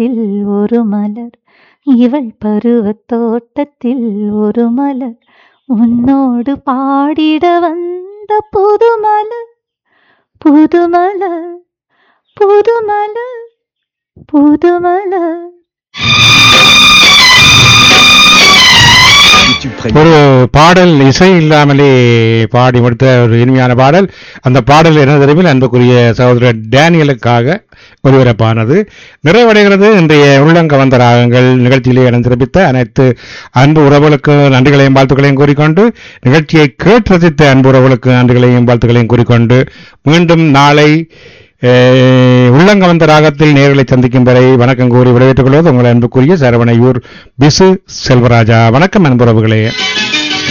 தோட்டத்தில் ஒரு மலர் இவள் பருவத் தோட்டத்தில் ஒரு மலர் உன்னோடு பாடிட வந்த புதுமலர் புதுமலர் புதுமலர் புதுமலர் ஒரு பாடல் இசை இல்லாமலே பாடி முடித்த ஒரு இனிமையான பாடல் அந்த பாடல் என்ன தெரிவில் அன்புக்குரிய சகோதரர் டேனியலுக்காக ஒருவரப்பானது நிறைவடைகிறது இன்றைய உள்ளங்க வந்த ராகங்கள் நிகழ்ச்சியிலே இடம் சிறப்பித்த அனைத்து அன்பு உறவுகளுக்கு நன்றிகளையும் வாழ்த்துக்களையும் கூறிக்கொண்டு நிகழ்ச்சியை கேட்டு ரசித்த அன்பு உறவுகளுக்கு நன்றிகளையும் வாழ்த்துக்களையும் கூறிக்கொண்டு மீண்டும் நாளை அஹ், உள்ளங்க வந்த ராகத்தில் நேர்களை சந்திக்கும் வரை வணக்கம் கூறி விடைபெற்றுக் கொள்வது உங்கள் அன்புக்குரிய சரவணையூர் பிசு செல்வராஜா வணக்கம் அன்புறவுகளே